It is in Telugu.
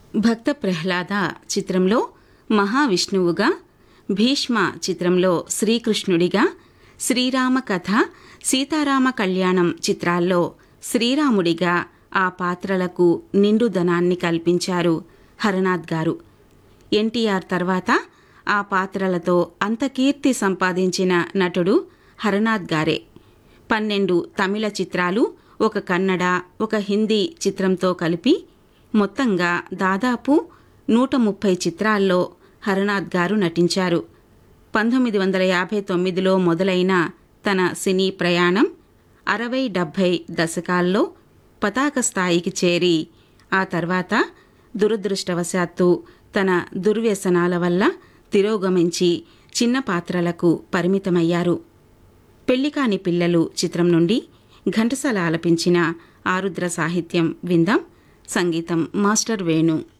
భక్త ప్రహ్లాద చిత్రంలో మహావిష్ణువుగా భీష్మ చిత్రంలో శ్రీకృష్ణుడిగా శ్రీరామ కథ సీతారామ కళ్యాణం చిత్రాల్లో శ్రీరాముడిగా ఆ పాత్రలకు నిండుదనాన్ని కల్పించారు హరనాథ్ గారు ఎన్టీఆర్ తర్వాత ఆ పాత్రలతో అంత కీర్తి సంపాదించిన నటుడు హరనాథ్ గారే పన్నెండు తమిళ చిత్రాలు ఒక కన్నడ ఒక హిందీ చిత్రంతో కలిపి మొత్తంగా దాదాపు నూట ముప్పై చిత్రాల్లో హరనాథ్ గారు నటించారు పంతొమ్మిది వందల యాభై తొమ్మిదిలో మొదలైన తన సినీ ప్రయాణం అరవై డెబ్భై దశకాల్లో పతాక స్థాయికి చేరి ఆ తర్వాత దురదృష్టవశాత్తు తన దుర్వ్యసనాల వల్ల తిరోగమించి చిన్న పాత్రలకు పరిమితమయ్యారు పెళ్లికాని పిల్లలు చిత్రం నుండి ఘంటసాల ఆలపించిన ఆరుద్ర సాహిత్యం విందాం సంగీతం మాస్టర్ వేణు